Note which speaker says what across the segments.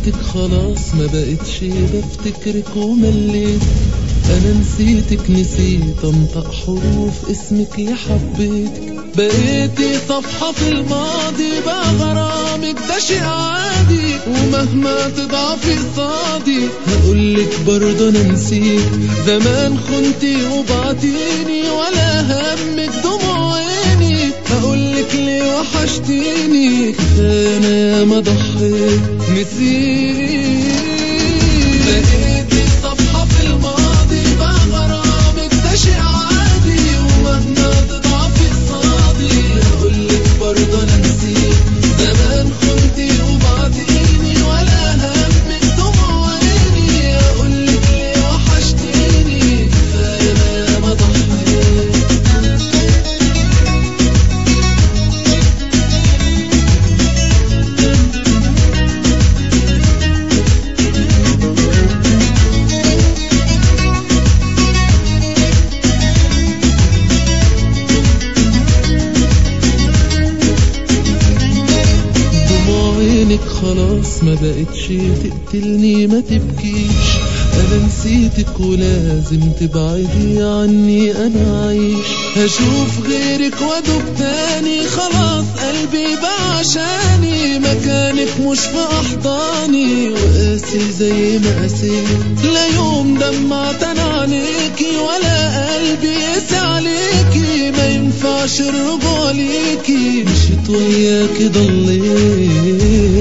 Speaker 1: نسيتك خلاص ما بقتش بفتكرك ومليت انا نسيتك نسيت انطق حروف اسمك يا حبيتك بقيتي صفحة في الماضي بقى غرامك ده شيء عادي ومهما تضعفي قصادي هقولك برضه انا نسيت زمان خنتي وبعتيني ولا همك دموع عيني هقولك ليه وحشتيني كفاية انا ياما ضحيت نسيت بقيتي صفحة في الماضي بقى غرامك ده شيء عادي ومهما تضعفي قصادي هقولك برضه انا نسيت زمان خنتي وبعتيني ولا همك دموع عيني هقولك ليه وحشتيني كفاية انا ياما ضحيت دموع عينك خلاص ما بقتش تقتلني ما تبكيش انا نسيتك ولازم تبعدي عني انا عايش هشوف غيرك وادوب تاني خلاص قلبي بقى عشاني مكانك مش في احضاني وقاسي زي ما قاسيت لا يوم دمعت انا عليكي ولا قلبي يسعى عليكي ما ينفعش الرجوع ليكي مشيت وياكي ضليت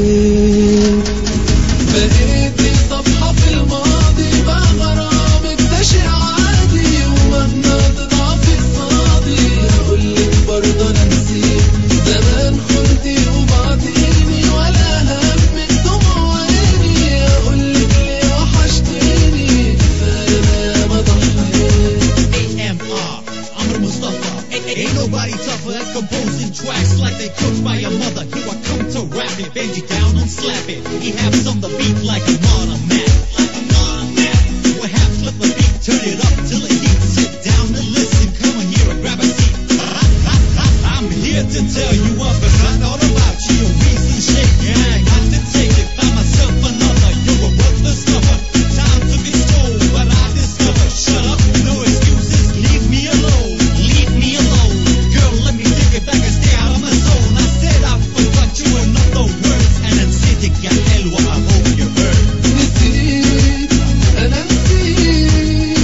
Speaker 1: بقيتي صفحة في الماضي بقى غرامك ده شيء عادي ومهما تضعفي قصادي هقولك برضه انا نسيت زمان خنتي وبعتيني ولا همك دموع عيني هقولك ليه وحشتيني كفاية انا ياما ضحيت
Speaker 2: AMR, I'm Mustafa. Ain't, ain't nobody tougher at composing tracks like they cooked by your mother. Here I come to rap it, bend you down and slap it. He have some the beat like a automat, like an automat. We'll have flip the beat, turn it up till it heats. Sit down and listen, come on here and grab a seat. I'm here to tell you up and find all about you. Your reason shake, and I got to take it by myself another. You're a worthless lover. Time took its toll, but I discovered. Shut up, no excuses. Leave me alone, leave me alone. Girl, let me take it back and stay out of my zone. I said I forgot you in other words, and I'm sitting at Elwa. I hope you heard.
Speaker 1: نسيت انا نسيت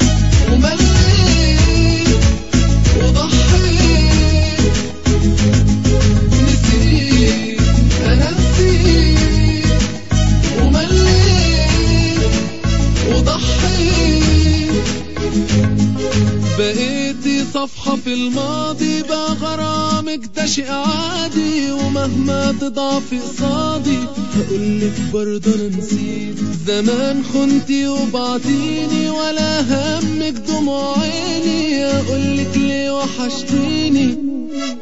Speaker 1: ومليت وضحيت نسيت انا نسيت ومليت وضحيت بقيتي صفحة في الماضي بقى غرامك ده شيء عادي ومهما تضعفي قصادي هقولك برضه انا نسيت زمان خنتي وبعتيني ولا همك دموع عيني هقولك ليه وحشتيني